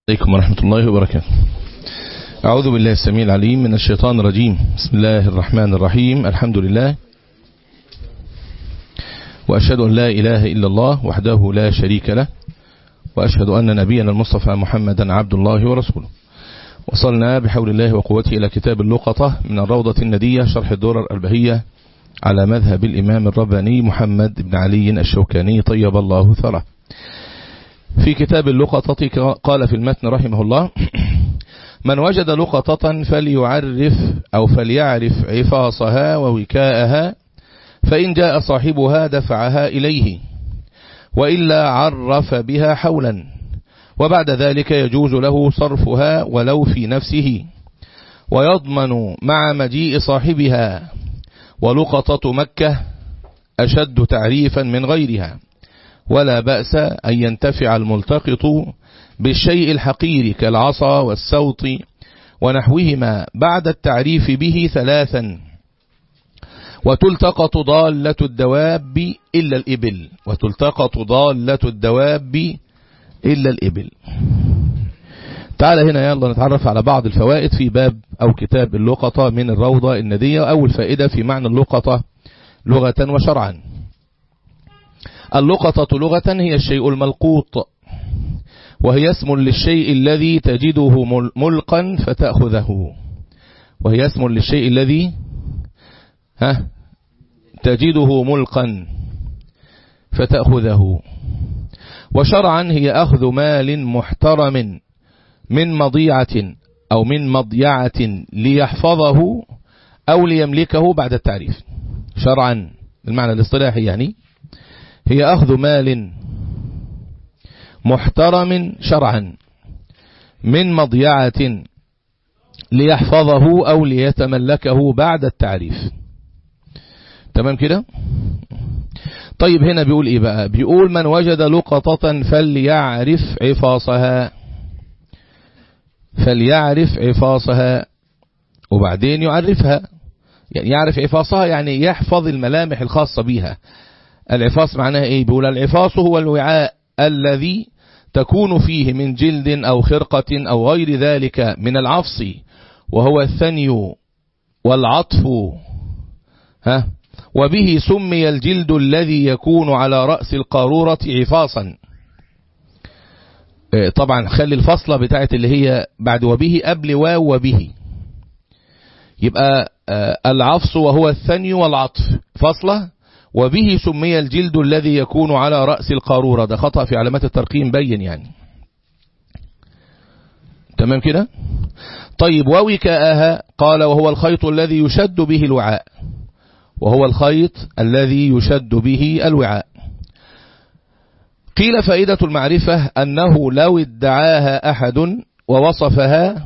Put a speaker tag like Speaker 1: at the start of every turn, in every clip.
Speaker 1: عليكم ورحمة الله وبركاته أعوذ بالله السميع العليم من الشيطان الرجيم بسم الله الرحمن الرحيم الحمد لله وأشهد أن لا إله إلا الله وحده لا شريك له وأشهد أن نبينا المصطفى محمدا عبد الله ورسوله وصلنا بحول الله وقوته إلى كتاب اللقطة من الروضة الندية شرح الدورة الأربهية على مذهب الإمام الرباني محمد بن علي الشوكاني طيب الله ثره في كتاب اللقطة قال في المتن رحمه الله من وجد لقطة فليعرف أو فليعرف عفاصها ووكاءها فإن جاء صاحبها دفعها إليه وإلا عرف بها حولا وبعد ذلك يجوز له صرفها ولو في نفسه ويضمن مع مجيء صاحبها ولقطة مكة أشد تعريفا من غيرها ولا بأس أن ينتفع الملتقط بالشيء الحقير كالعصا والسوط ونحوهما بعد التعريف به ثلاثا وتلتقط ضالة الدواب إلا الإبل وتلتقط ضالة الدواب إلا الإبل تعال هنا يلا نتعرف على بعض الفوائد في باب أو كتاب اللقطة من الروضة الندية أول فائدة في معنى اللقطة لغة وشرعا اللقطة لغة هي الشيء الملقوط وهي اسم للشيء الذي تجده ملقا فتأخذه وهي اسم للشيء الذي ها تجده ملقا فتأخذه وشرعا هي أخذ مال محترم من مضيعة أو من مضيعة ليحفظه أو ليملكه بعد التعريف شرعا المعنى الاصطلاحي يعني هي أخذ مال محترم شرعا من مضيعة ليحفظه أو ليتملكه بعد التعريف تمام كده طيب هنا بيقول ايه بقى بيقول من وجد لقطة فليعرف عفاصها فليعرف عفاصها وبعدين يعرفها يعني يعرف عفاصها يعني يحفظ الملامح الخاصة بها العفاص معناها ايه بيقول العفاص هو الوعاء الذي تكون فيه من جلد او خرقة او غير ذلك من العفص وهو الثني والعطف ها وبه سمي الجلد الذي يكون على رأس القارورة عفاصا طبعا خلي الفصلة بتاعت اللي هي بعد وبه قبل واو وبه يبقى العفص وهو الثني والعطف فصلة وبه سمي الجلد الذي يكون على رأس القارورة ده خطأ في علامات الترقيم بين يعني تمام كده طيب ووكاءها قال وهو الخيط الذي يشد به الوعاء وهو الخيط الذي يشد به الوعاء قيل فائدة المعرفة أنه لو ادعاها أحد ووصفها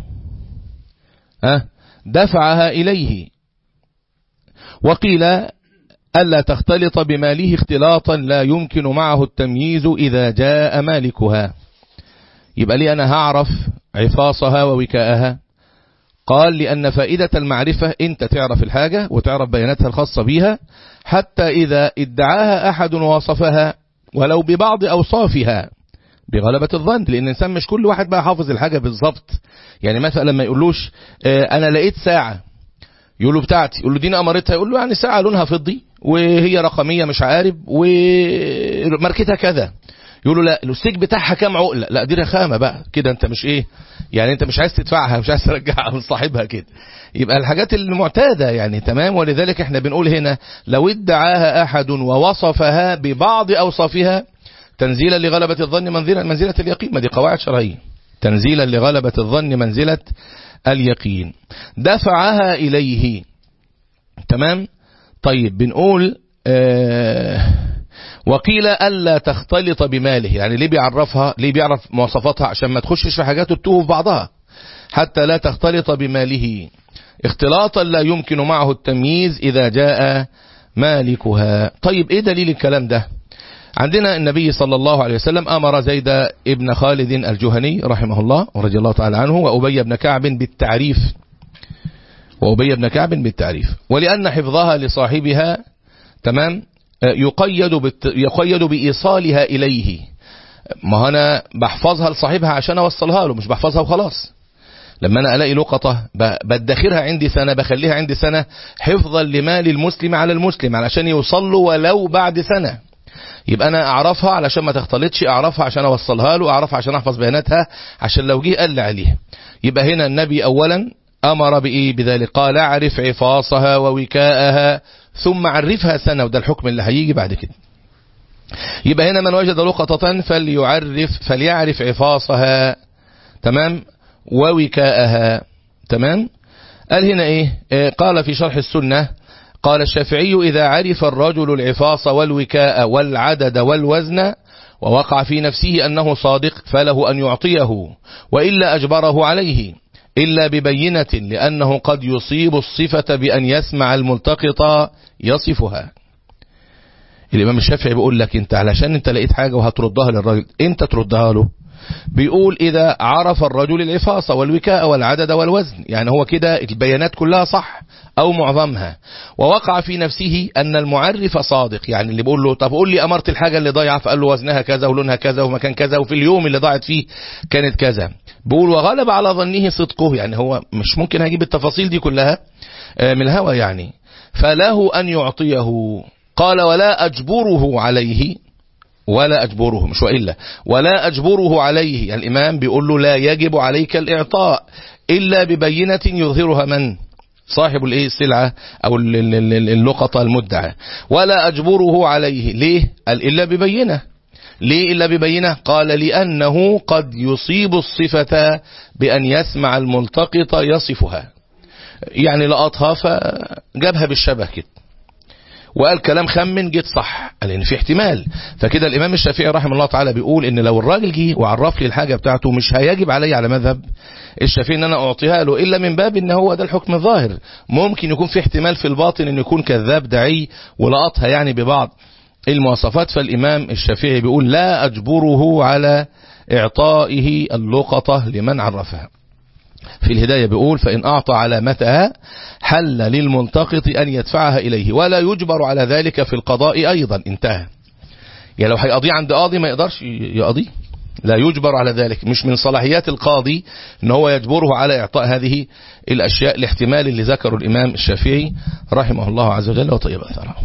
Speaker 1: دفعها إليه وقيل ألا تختلط بماله اختلاطا لا يمكن معه التمييز إذا جاء مالكها يبقى لي أنا هعرف عفاصها ووكاءها قال لأن فائدة المعرفة أنت تعرف الحاجة وتعرف بياناتها الخاصة بها حتى إذا ادعاها أحد ووصفها ولو ببعض أوصافها بغلبة الظن لأن الإنسان مش كل واحد بقى حافظ الحاجة بالظبط يعني مثلا لما يقولوش اه أنا لقيت ساعة يقول له بتاعتي يقول له دي أمرتها يقول له يعني ساعة لونها فضي وهي رقمية مش عارف وماركتها كذا يقول له لا الاستيك بتاعها كام عقله لا دي رخامه بقى كده انت مش ايه يعني انت مش عايز تدفعها مش عايز ترجعها من صاحبها كده يبقى الحاجات المعتاده يعني تمام ولذلك احنا بنقول هنا لو ادعاها احد ووصفها ببعض اوصافها تنزيلا لغلبه الظن منزله منزله اليقين ما دي قواعد شرعيه تنزيلا لغلبه الظن منزله اليقين دفعها اليه تمام طيب بنقول آه وقيل ألا تختلط بماله يعني ليه بيعرفها ليه بيعرف مواصفاتها عشان ما تخشش في حاجات تتوه في بعضها حتى لا تختلط بماله اختلاطا لا يمكن معه التمييز إذا جاء مالكها طيب ايه دليل الكلام ده عندنا النبي صلى الله عليه وسلم أمر زيد ابن خالد الجهني رحمه الله ورضي الله تعالى عنه وأبي بن كعب بالتعريف وأبي بن كعب بالتعريف ولأن حفظها لصاحبها تمام يقيد, بالت... يقيد بإيصالها إليه ما انا بحفظها لصاحبها عشان اوصلها له مش بحفظها وخلاص لما انا الاقي لقطة بدخرها عندي سنة بخليها عندي سنة حفظا لمال المسلم على المسلم علشان يوصل له ولو بعد سنة يبقى انا اعرفها علشان ما تختلطش اعرفها عشان اوصلها له اعرفها عشان احفظ بياناتها عشان لو جه قال لي عليها يبقى هنا النبي اولا امر بايه بذلك قال اعرف عفاصها ووكاءها ثم عرفها سنة وده الحكم اللي هيجي بعد كده يبقى هنا من وجد لقطة فليعرف فليعرف عفاصها تمام ووكاءها تمام قال هنا ايه آه قال في شرح السنة قال الشافعي إذا عرف الرجل العفاص والوكاء والعدد والوزن ووقع في نفسه أنه صادق فله أن يعطيه وإلا أجبره عليه إلا ببينة لأنه قد يصيب الصفة بأن يسمع الملتقط يصفها الإمام الشافعي بيقول لك أنت علشان أنت لقيت حاجة وهتردها للراجل أنت تردها له بيقول إذا عرف الرجل العفاص والوكاء والعدد والوزن يعني هو كده البيانات كلها صح أو معظمها ووقع في نفسه أن المعرف صادق يعني اللي بيقول له طب قول لي أمرت الحاجة اللي ضايعة فقال له وزنها كذا ولونها كذا ومكان كذا وفي اليوم اللي ضاعت فيه كانت كذا بيقول وغلب على ظنه صدقه يعني هو مش ممكن هجيب التفاصيل دي كلها من الهوى يعني فله أن يعطيه قال ولا أجبره عليه ولا أجبره مش وإلا ولا أجبره عليه يعني الإمام بيقول له لا يجب عليك الإعطاء إلا ببينة يظهرها من صاحب الايه السلعة أو اللقطة المدعى ولا أجبره عليه ليه قال إلا ببينة ليه إلا ببينة قال لأنه قد يصيب الصفة بأن يسمع الملتقط يصفها يعني لقطها فجابها بالشبه كده وقال كلام خمن جيت صح قال ان في احتمال فكده الامام الشافعي رحمه الله تعالى بيقول ان لو الراجل جه وعرف لي الحاجه بتاعته مش هيجب علي على مذهب الشافعي ان انا اعطيها له الا من باب ان هو ده الحكم الظاهر ممكن يكون في احتمال في الباطن ان يكون كذاب دعي ولقطها يعني ببعض المواصفات فالامام الشافعي بيقول لا اجبره على اعطائه اللقطه لمن عرفها في الهداية بيقول فإن أعطى علامتها حل للملتقط أن يدفعها إليه ولا يجبر على ذلك في القضاء أيضا انتهى يعني لو هيقضي عند قاضي ما يقدرش يقضي لا يجبر على ذلك مش من صلاحيات القاضي ان هو يجبره على اعطاء هذه الاشياء الاحتمال اللي ذكره الامام الشافعي رحمه الله عز وجل وطيب اثره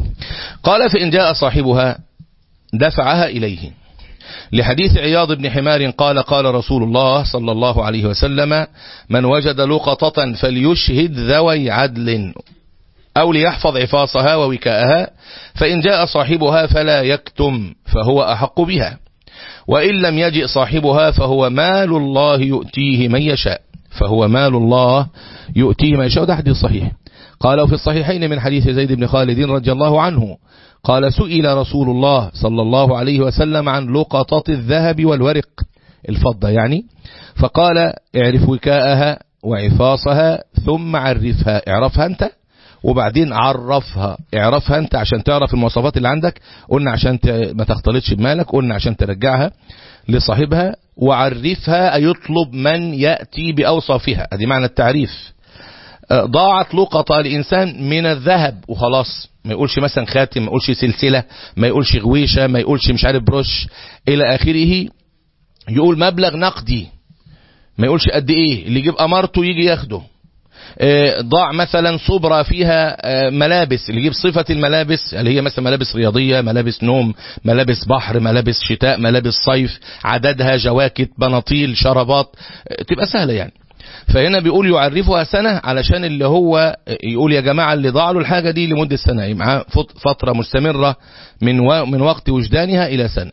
Speaker 1: قال فان جاء صاحبها دفعها اليه لحديث عياض بن حمار قال قال رسول الله صلى الله عليه وسلم من وجد لقطة فليشهد ذوي عدل أو ليحفظ عفاصها ووكاءها فإن جاء صاحبها فلا يكتم فهو أحق بها وإن لم يجئ صاحبها فهو مال الله يؤتيه من يشاء فهو مال الله يؤتيه من يشاء ده حديث صحيح قالوا في الصحيحين من حديث زيد بن خالد رضي الله عنه قال سئل رسول الله صلى الله عليه وسلم عن لقطة الذهب والورق الفضة يعني فقال اعرف وكاءها وعفاصها ثم عرفها اعرفها انت وبعدين عرفها اعرفها انت عشان تعرف المواصفات اللي عندك قلنا عشان ما تختلطش بمالك قلنا عشان ترجعها لصاحبها وعرفها يطلب من يأتي بأوصافها ادي معنى التعريف ضاعت لقطة لإنسان من الذهب وخلاص ما يقولش مثلا خاتم ما يقولش سلسلة ما يقولش غويشة ما يقولش مش عارف بروش إلى آخره يقول مبلغ نقدي ما يقولش قد إيه اللي يجيب أمارته يجي ياخده ضاع مثلا صبرة فيها ملابس اللي يجيب صفة الملابس اللي هي مثلا ملابس رياضية ملابس نوم ملابس بحر ملابس شتاء ملابس صيف عددها جواكت بناطيل شرابات تبقى سهلة يعني فهنا بيقول يعرفها سنة علشان اللي هو يقول يا جماعة اللي ضاع له الحاجة دي لمدة سنة معاه فترة مستمرة من من وقت وجدانها إلى سنة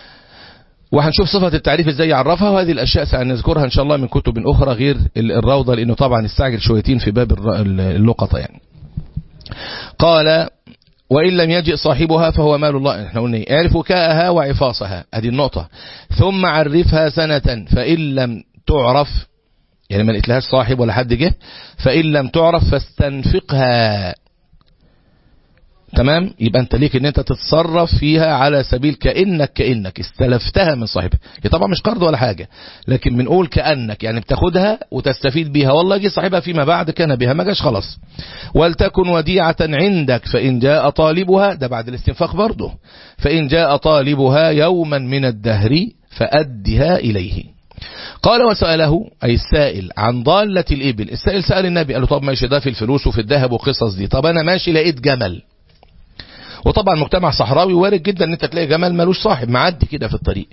Speaker 1: وهنشوف صفة التعريف ازاي يعرفها وهذه الأشياء سنذكرها إن شاء الله من كتب أخرى غير الروضة لأنه طبعا استعجل شويتين في باب اللقطة يعني قال وإن لم يجئ صاحبها فهو مال الله احنا قلنا اعرف وكاءها وعفاصها هذه النقطة ثم عرفها سنة فإن لم تعرف يعني ما لقيتلهاش صاحب ولا حد جه فإن لم تعرف فاستنفقها تمام يبقى انت ليك ان انت تتصرف فيها على سبيل كأنك كأنك استلفتها من صاحبها هي طبعا مش قرض ولا حاجة لكن بنقول كأنك يعني بتاخدها وتستفيد بيها والله جه صاحبها فيما بعد كان بها ما جاش خلاص ولتكن وديعة عندك فإن جاء طالبها ده بعد الاستنفاق برضه فإن جاء طالبها يوما من الدهر فأدها إليه قال وسأله أي السائل عن ضالة الإبل السائل سأل النبي قال له طب ماشي ده في الفلوس وفي الذهب وقصص دي طب أنا ماشي لقيت جمل وطبعا مجتمع صحراوي وارد جدا ان انت تلاقي جمل ملوش صاحب معدي كده في الطريق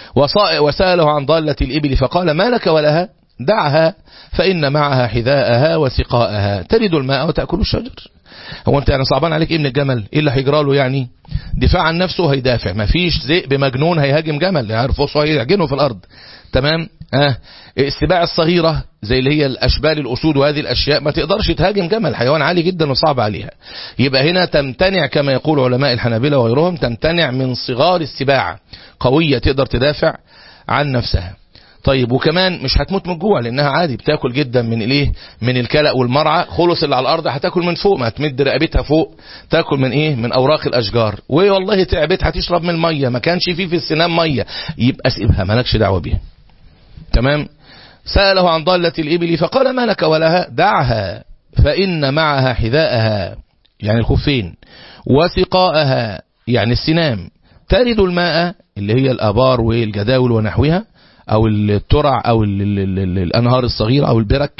Speaker 1: وسأله عن ضالة الإبل فقال ما لك ولها دعها فإن معها حذاءها وسقاءها ترد الماء وتأكل الشجر هو انت يعني صعبان عليك ايه من الجمل ايه اللي هيجرى له يعني دفاع عن نفسه هيدافع مفيش ذئب مجنون هيهاجم جمل هيرفصه هيعجنه في الارض تمام اه السباع الصغيرة زي اللي هي الأشبال الأسود وهذه الأشياء ما تقدرش تهاجم جمل حيوان عالي جدا وصعب عليها يبقى هنا تمتنع كما يقول علماء الحنابلة وغيرهم تمتنع من صغار السباع قوية تقدر تدافع عن نفسها طيب وكمان مش هتموت من الجوع لانها عادي بتاكل جدا من الايه من الكلأ والمرعى خلص اللي على الارض هتاكل من فوق ما هتمد رقبتها فوق تاكل من ايه من اوراق الاشجار والله تعبت هتشرب من الميه ما كانش فيه في السنام ميه يبقى سيبها مالكش دعوه بيها تمام سأله عن ضالة الإبل فقال ما لك ولها دعها فإن معها حذاءها يعني الخفين وسقاءها يعني السنام ترد الماء اللي هي الآبار والجداول ونحوها أو الترع أو ال ال ال ال الأنهار الصغيرة أو البرك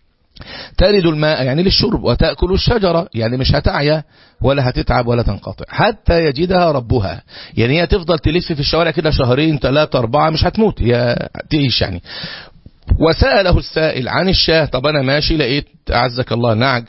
Speaker 1: ترد الماء يعني للشرب وتأكل الشجرة يعني مش هتعيا ولا هتتعب ولا تنقطع حتى يجدها ربها يعني هي تفضل تلف في الشوارع كده شهرين ثلاثة أربعة مش هتموت هي تعيش يعني وسأله السائل عن الشاه طب أنا ماشي لقيت أعزك الله نعج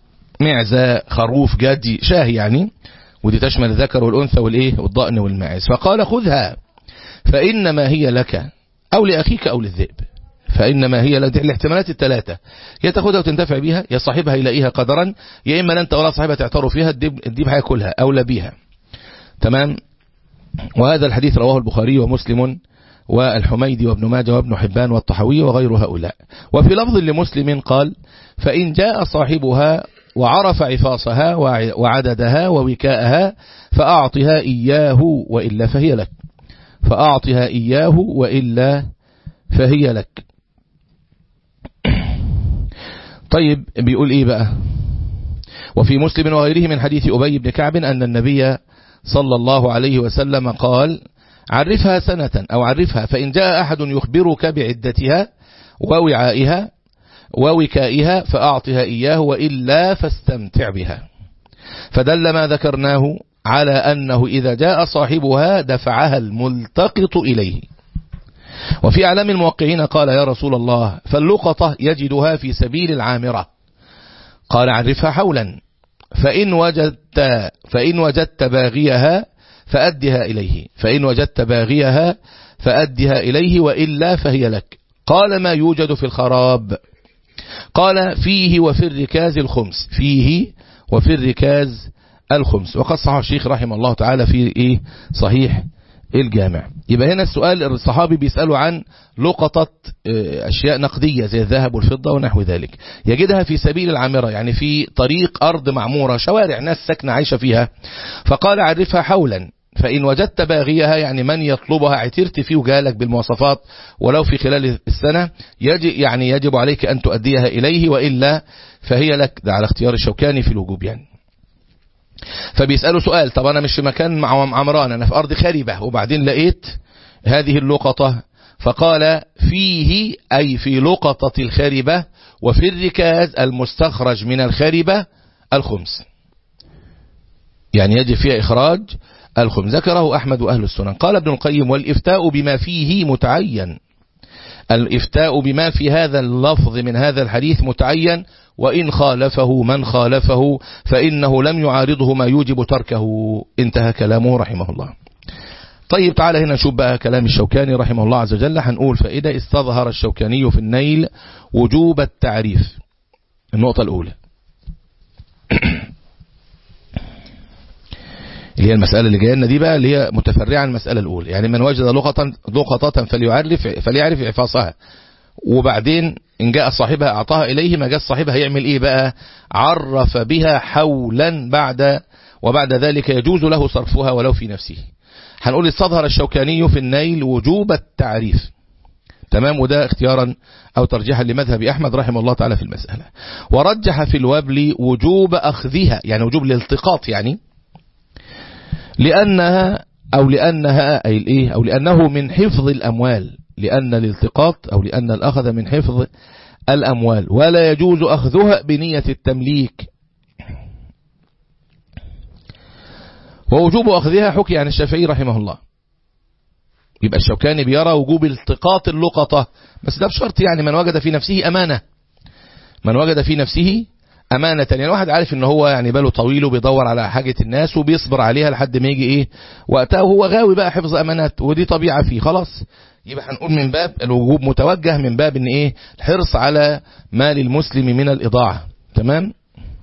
Speaker 1: معزة خروف جدي شاه يعني ودي تشمل الذكر والأنثى والإيه والضأن والماعز فقال خذها فإنما هي لك أو لأخيك أو للذئب فإنما هي الاحتمالات الثلاثة يا تاخدها وتنتفع بيها يا صاحبها يلاقيها قدرا يا إما أنت ولا صاحبها تعتروا فيها الديب, الديب هياكلها أو لا بيها تمام وهذا الحديث رواه البخاري ومسلم والحميدي وابن ماجه وابن حبان والطحوي وغير هؤلاء وفي لفظ لمسلم قال فإن جاء صاحبها وعرف عفاصها وعددها ووكاءها فأعطها إياه وإلا فهي لك فأعطها إياه وإلا فهي لك طيب بيقول إيه بقى وفي مسلم وغيره من حديث أبي بن كعب أن النبي صلى الله عليه وسلم قال عرفها سنة أو عرفها فإن جاء أحد يخبرك بعدتها ووعائها ووكائها فأعطها إياه وإلا فاستمتع بها فدل ما ذكرناه على أنه إذا جاء صاحبها دفعها الملتقط إليه وفي أعلام الموقعين قال يا رسول الله فاللقطة يجدها في سبيل العامرة قال عرفها حولا فإن وجدت, فإن وجدت باغيها فأدها إليه فإن وجدت باغيها فأدها إليه وإلا فهي لك قال ما يوجد في الخراب قال فيه وفي الركاز الخمس فيه وفي الركاز الخمس وقد صحح الشيخ رحمه الله تعالى في إيه صحيح الجامع يبقى هنا السؤال الصحابي بيسأله عن لقطة أشياء نقدية زي الذهب والفضة ونحو ذلك يجدها في سبيل العامرة يعني في طريق أرض معمورة شوارع ناس ساكنة عايشة فيها فقال عرفها حولا فإن وجدت باغيها يعني من يطلبها اعترت فيه وجالك بالمواصفات ولو في خلال السنة يجب يعني يجب عليك أن تؤديها إليه وإلا فهي لك ده على اختيار الشوكاني في الوجوب يعني فبيسألوا سؤال طب أنا مش في مكان مع عمران أنا في أرض خاربة وبعدين لقيت هذه اللقطة فقال فيه أي في لقطة الخاربة وفي الركاز المستخرج من الخاربة الخمس يعني يجب فيها إخراج الخمس ذكره أحمد وأهل السنن قال ابن القيم والإفتاء بما فيه متعين الإفتاء بما في هذا اللفظ من هذا الحديث متعين وإن خالفه من خالفه فإنه لم يعارضه ما يوجب تركه انتهى كلامه رحمه الله طيب تعالى هنا نشوف بقى كلام الشوكاني رحمه الله عز وجل هنقول فإذا استظهر الشوكاني في النيل وجوب التعريف النقطة الأولى اللي هي المسألة اللي جايه لنا دي بقى اللي هي متفرعة عن المسألة الأولى يعني من وجد لقطة لقطة فليعرف فليعرف إعفاصها وبعدين إن جاء صاحبها أعطاها إليه ما جاء صاحبها يعمل إيه بقى عرف بها حولا بعد وبعد ذلك يجوز له صرفها ولو في نفسه هنقول استظهر الشوكاني في النيل وجوب التعريف تمام وده اختيارا أو ترجيحا لمذهب أحمد رحمه الله تعالى في المسألة ورجح في الوبل وجوب أخذها يعني وجوب الالتقاط يعني لأنها أو لأنها أي الإيه أو لأنه من حفظ الأموال لأن الالتقاط أو لأن الأخذ من حفظ الأموال ولا يجوز أخذها بنية التمليك ووجوب أخذها حكي عن الشافعي رحمه الله يبقى الشوكاني بيرى وجوب التقاط اللقطة بس ده بشرط يعني من وجد في نفسه أمانة من وجد في نفسه أمانة يعني واحد عارف ان هو يعني باله طويل وبيدور على حاجة الناس وبيصبر عليها لحد ما يجي ايه وقتها وهو غاوي بقى حفظ أمانات ودي طبيعة فيه خلاص يبقى هنقول من باب الوجوب متوجه من باب ان ايه الحرص على مال المسلم من الإضاعة تمام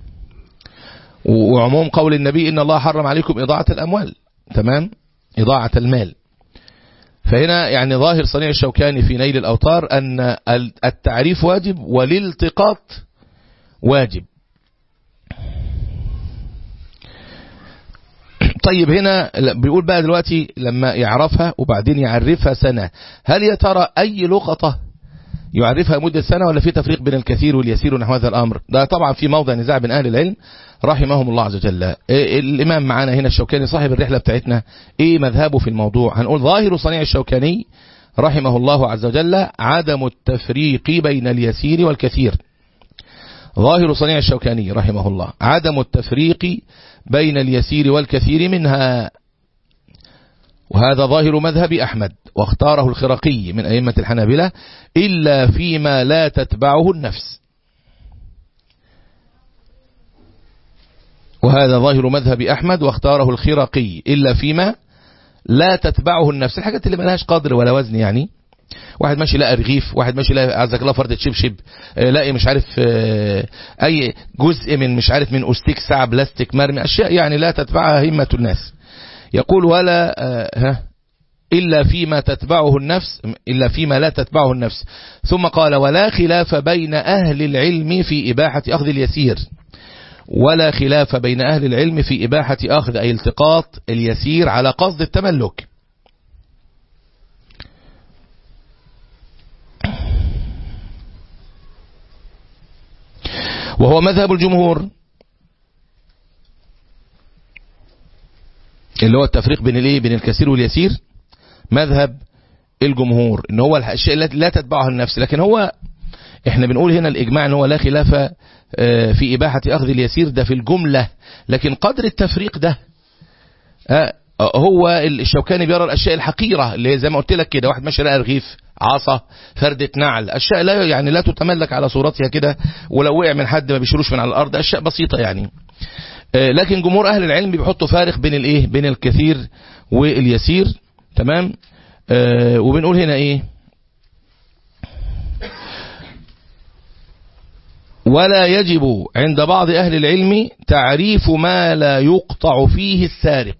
Speaker 1: وعموم قول النبي ان الله حرم عليكم إضاعة الأموال تمام إضاعة المال فهنا يعني ظاهر صنيع الشوكاني في نيل الأوطار أن التعريف واجب والالتقاط واجب طيب هنا بيقول بقى دلوقتي لما يعرفها وبعدين يعرفها سنة هل يا ترى أي لقطة يعرفها مدة سنة ولا في تفريق بين الكثير واليسير ونحو هذا الأمر ده طبعا في موضع نزاع بين أهل العلم رحمهم الله عز وجل الإمام معانا هنا الشوكاني صاحب الرحلة بتاعتنا إيه مذهبه في الموضوع هنقول ظاهر صنيع الشوكاني رحمه الله عز وجل عدم التفريق بين اليسير والكثير ظاهر صنيع الشوكاني رحمه الله عدم التفريق بين اليسير والكثير منها وهذا ظاهر مذهب أحمد واختاره الخرقي من أئمة الحنابلة إلا فيما لا تتبعه النفس وهذا ظاهر مذهب أحمد واختاره الخرقي إلا فيما لا تتبعه النفس الحاجات اللي ملهاش قدر ولا وزن يعني واحد ماشي لقى رغيف واحد ماشي لقى عزك الله فردة شبشب لاقي مش عارف اي جزء من مش عارف من استيك ساعة بلاستيك مرمي اشياء يعني لا تتبعها همة الناس يقول ولا ها إلا فيما تتبعه النفس إلا فيما لا تتبعه النفس ثم قال ولا خلاف بين أهل العلم في إباحة أخذ اليسير ولا خلاف بين أهل العلم في إباحة أخذ أي التقاط اليسير على قصد التملك وهو مذهب الجمهور اللي هو التفريق بين الايه بين الكثير واليسير مذهب الجمهور ان هو الاشياء التي لا تتبعها النفس لكن هو احنا بنقول هنا الاجماع ان هو لا خلاف في اباحه اخذ اليسير ده في الجمله لكن قدر التفريق ده هو الشوكاني بيرى الاشياء الحقيره اللي زي ما قلت لك كده واحد ماشي لقى رغيف عصا فردة نعل اشياء لا يعني لا تتملك على صورتها كده ولو وقع من حد ما بيشروش من على الارض اشياء بسيطه يعني لكن جمهور اهل العلم بيحطوا فارق بين الايه بين الكثير واليسير تمام آه وبنقول هنا ايه ولا يجب عند بعض اهل العلم تعريف ما لا يقطع فيه السارق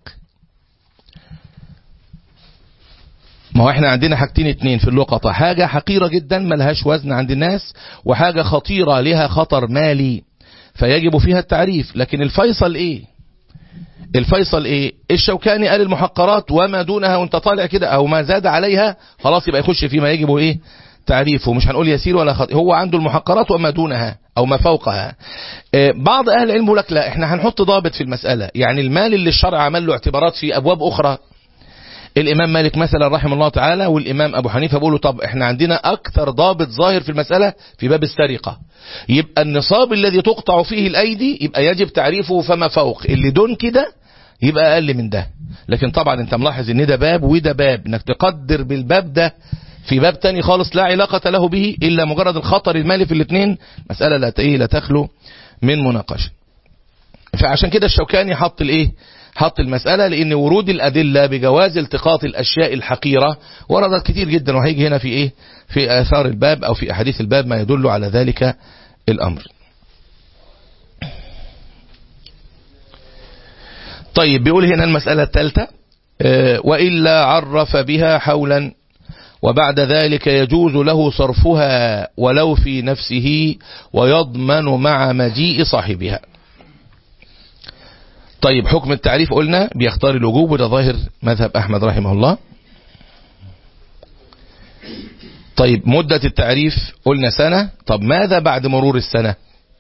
Speaker 1: ما هو احنا عندنا حاجتين اتنين في اللقطة حاجة حقيرة جدا ملهاش وزن عند الناس وحاجة خطيرة لها خطر مالي فيجب فيها التعريف لكن الفيصل ايه الفيصل ايه الشوكاني قال المحقرات وما دونها وانت طالع كده او ما زاد عليها خلاص يبقى يخش فيما يجب ايه تعريفه مش هنقول يسير ولا خطير هو عنده المحقرات وما دونها او ما فوقها بعض اهل العلم لك لا احنا هنحط ضابط في المسألة يعني المال اللي الشرع عمل له اعتبارات في ابواب اخرى الامام مالك مثلا رحمه الله تعالى والامام ابو حنيفه بيقولوا طب احنا عندنا اكثر ضابط ظاهر في المسألة في باب السرقة يبقى النصاب الذي تقطع فيه الايدي يبقى يجب تعريفه فما فوق اللي دون كده يبقى اقل من ده لكن طبعا انت ملاحظ ان ده باب وده باب انك تقدر بالباب ده في باب تاني خالص لا علاقة له به الا مجرد الخطر المالي في الاثنين مسألة لا ايه لا تخلو من مناقشة فعشان كده الشوكاني حط الايه حط المسألة لأن ورود الأدلة بجواز التقاط الأشياء الحقيرة وردت كتير جدا وهيجي هنا في إيه في آثار الباب أو في أحاديث الباب ما يدل على ذلك الأمر طيب بيقول هنا المسألة الثالثة وإلا عرف بها حولا وبعد ذلك يجوز له صرفها ولو في نفسه ويضمن مع مجيء صاحبها طيب حكم التعريف قلنا بيختار الوجوب وده ظاهر مذهب أحمد رحمه الله طيب مدة التعريف قلنا سنة طب ماذا بعد مرور السنة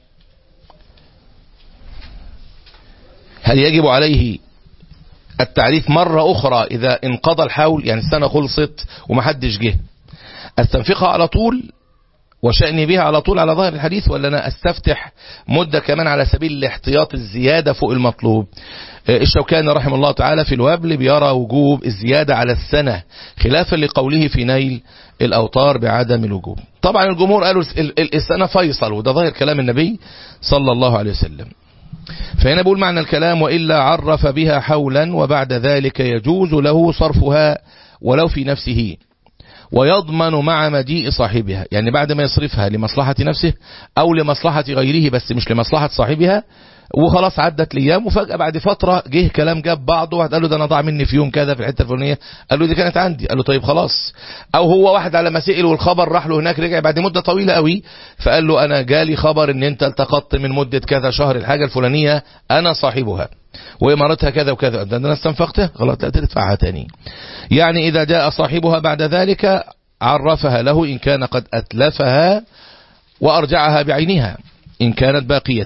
Speaker 1: هل يجب عليه التعريف مرة أخرى إذا انقضى الحول يعني السنة خلصت ومحدش جه استنفقها على طول وشأني بها على طول على ظاهر الحديث ولا أنا أستفتح مدة كمان على سبيل الاحتياط الزيادة فوق المطلوب الشوكاني رحمه الله تعالى في الوابل بيرى وجوب الزيادة على السنة خلافا لقوله في نيل الأوطار بعدم الوجوب طبعا الجمهور قالوا السنة فيصل وده ظاهر كلام النبي صلى الله عليه وسلم فهنا بقول معنى الكلام وإلا عرف بها حولا وبعد ذلك يجوز له صرفها ولو في نفسه ويضمن مع مجيء صاحبها يعني بعد ما يصرفها لمصلحة نفسه أو لمصلحة غيره بس مش لمصلحة صاحبها وخلاص عدت الايام وفجأة بعد فترة جه كلام جاب بعضه واحد قال له ده انا ضاع مني في يوم كذا في الحتة الفلانية قال له دي كانت عندي قال له طيب خلاص او هو واحد على ما سئل والخبر راح له هناك رجع بعد مدة طويلة قوي فقال له انا جالي خبر ان انت التقطت من مدة كذا شهر الحاجة الفلانية انا صاحبها وإمارتها كذا وكذا ده أنا استنفقتها غلط لا تدفعها تاني يعني إذا جاء صاحبها بعد ذلك عرفها له إن كان قد أتلفها وأرجعها بعينها إن كانت باقية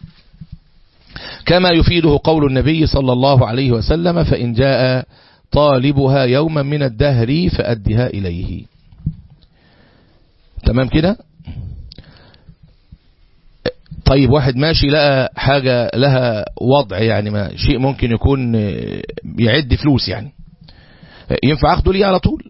Speaker 1: كما يفيده قول النبي صلى الله عليه وسلم فإن جاء طالبها يوما من الدهر فأدها إليه تمام كده طيب واحد ماشي لقى حاجة لها وضع يعني ما شيء ممكن يكون يعد فلوس يعني ينفع اخده ليه على طول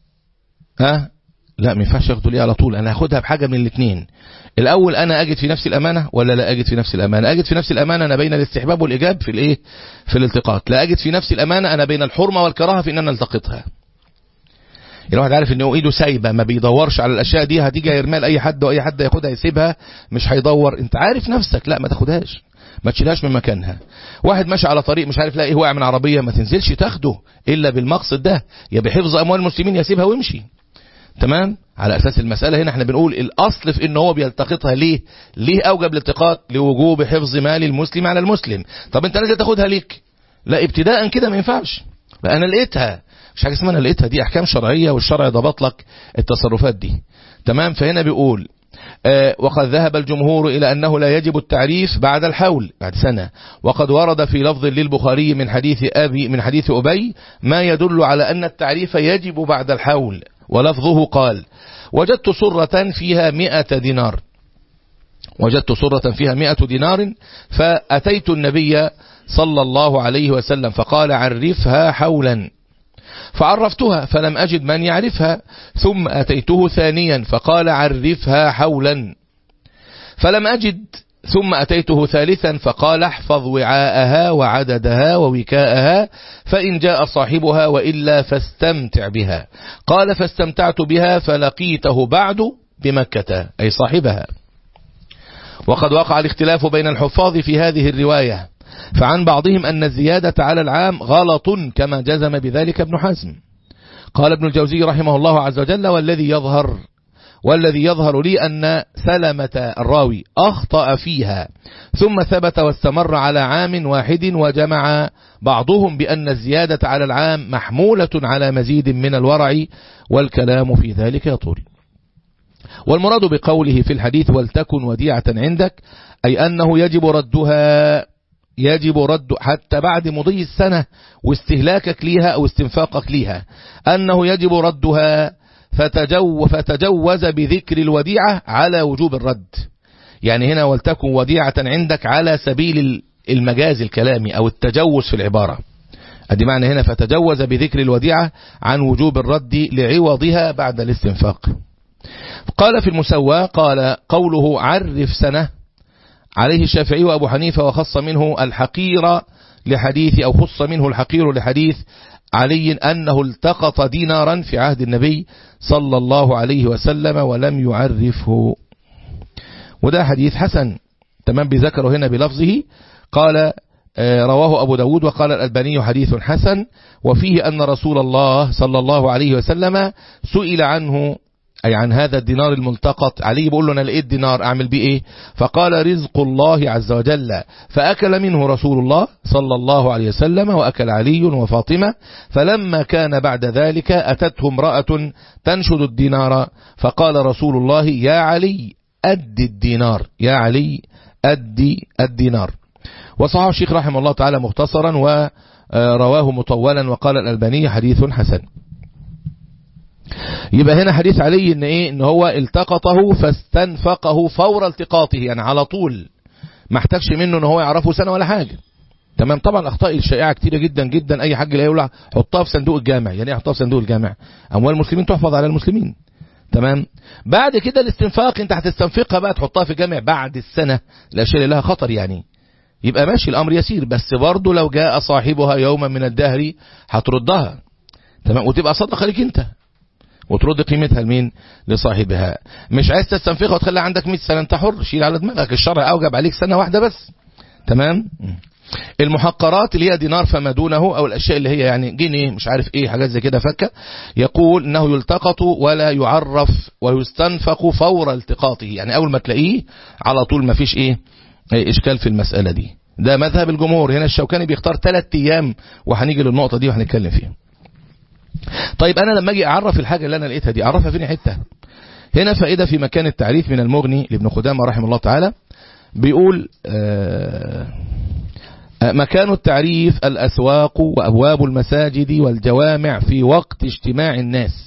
Speaker 1: ها لا ما ينفعش اخده ليه على طول انا هاخدها بحاجة من الاثنين الاول انا اجد في نفس الامانة ولا لا اجد في نفس الامانة اجد في نفس الامانة انا بين الاستحباب والايجاب في الايه في الالتقاط لا اجد في نفس الامانة انا بين الحرمة والكراهة في ان انا التقطها الواحد عارف ان هو ايده سايبه ما بيدورش على الاشياء دي هتيجي يرميها لاي حد واي حد ياخدها يسيبها مش هيدور انت عارف نفسك لا ما تاخدهاش ما تشيلهاش من مكانها واحد ماشي على طريق مش عارف لا ايه واقع من عربيه ما تنزلش تاخده الا بالمقصد ده يا بحفظ اموال المسلمين يسيبها ويمشي تمام على اساس المساله هنا احنا بنقول الاصل في ان هو بيلتقطها ليه ليه اوجب الالتقاط لوجوب حفظ مال المسلم على المسلم طب انت نازل تاخدها ليك لا ابتداء كده ما ينفعش لا انا لقيتها مش حاجه اسمها انا لقيتها دي احكام شرعيه والشرع ضبط لك التصرفات دي تمام فهنا بيقول آه وقد ذهب الجمهور إلى أنه لا يجب التعريف بعد الحول بعد سنة وقد ورد في لفظ للبخاري من حديث أبي من حديث أبي ما يدل على أن التعريف يجب بعد الحول ولفظه قال وجدت صرة فيها مئة دينار وجدت صرة فيها مئة دينار فأتيت النبي صلى الله عليه وسلم فقال عرفها حولا فعرفتها فلم أجد من يعرفها ثم أتيته ثانيا فقال عرفها حولا فلم أجد ثم أتيته ثالثا فقال احفظ وعاءها وعددها ووكاءها فإن جاء صاحبها وإلا فاستمتع بها قال فاستمتعت بها فلقيته بعد بمكة أي صاحبها وقد وقع الاختلاف بين الحفاظ في هذه الرواية فعن بعضهم أن الزيادة على العام غلط كما جزم بذلك ابن حزم قال ابن الجوزي رحمه الله عز وجل والذي يظهر والذي يظهر لي أن سلمة الراوي أخطأ فيها ثم ثبت واستمر على عام واحد وجمع بعضهم بأن الزيادة على العام محمولة على مزيد من الورع والكلام في ذلك يطول والمراد بقوله في الحديث ولتكن وديعة عندك أي أنه يجب ردها يجب رد حتى بعد مضي السنة واستهلاكك ليها أو استنفاقك ليها أنه يجب ردها فتجو فتجوز بذكر الوديعة على وجوب الرد يعني هنا ولتكن وديعة عندك على سبيل المجاز الكلامي أو التجوز في العبارة أدي معنى هنا فتجوز بذكر الوديعة عن وجوب الرد لعوضها بعد الاستنفاق قال في المسوى قال قوله عرف سنة عليه الشافعي وأبو حنيفة وخص منه الحقير لحديث أو خص منه الحقير لحديث علي أنه التقط دينارا في عهد النبي صلى الله عليه وسلم ولم يعرفه وده حديث حسن تمام بذكره هنا بلفظه قال رواه أبو داود وقال الألباني حديث حسن وفيه أن رسول الله صلى الله عليه وسلم سئل عنه أي عن هذا الدينار الملتقط علي بيقول له أنا لقيت دينار أعمل بيه إيه فقال رزق الله عز وجل فأكل منه رسول الله صلى الله عليه وسلم وأكل علي وفاطمة فلما كان بعد ذلك أتته امرأة تنشد الدينار فقال رسول الله يا علي أد الدينار يا علي أدي الدينار وصححه الشيخ رحمه الله تعالى مختصرا ورواه مطولا وقال الألباني حديث حسن يبقى هنا حديث علي ان ايه ان هو التقطه فاستنفقه فور التقاطه يعني على طول ما احتاجش منه ان هو يعرفه سنة ولا حاجة تمام طبعا الاخطاء الشائعه كتيره جدا جدا اي حاج لا يقول حطها في صندوق الجامع يعني ايه حطها في صندوق الجامع اموال المسلمين تحفظ على المسلمين تمام بعد كده الاستنفاق انت هتستنفقها بقى تحطها في الجامع بعد السنة الاشياء اللي لها خطر يعني يبقى ماشي الامر يسير بس برضه لو جاء صاحبها يوما من الدهر هتردها تمام وتبقى صدقه لك انت وترد قيمتها لمين لصاحبها مش عايز تستنفقها وتخلي عندك 100 سنه انت حر شيل على دماغك الشرع اوجب عليك سنه واحده بس تمام المحقرات اللي هي دينار فما دونه او الاشياء اللي هي يعني جنيه مش عارف ايه حاجات زي كده فكه يقول انه يلتقط ولا يعرف ويستنفق فور التقاطه يعني اول ما تلاقيه على طول ما فيش ايه اشكال في المساله دي ده مذهب الجمهور هنا الشوكاني بيختار ثلاث ايام وهنيجي للنقطه دي وهنتكلم فيها طيب انا لما اجي اعرف الحاجه اللي انا لقيتها دي اعرفها فين حته هنا فائده في مكان التعريف من المغني لابن خدامه رحمه الله تعالى بيقول آه مكان التعريف الأسواق وأبواب المساجد والجوامع في وقت اجتماع الناس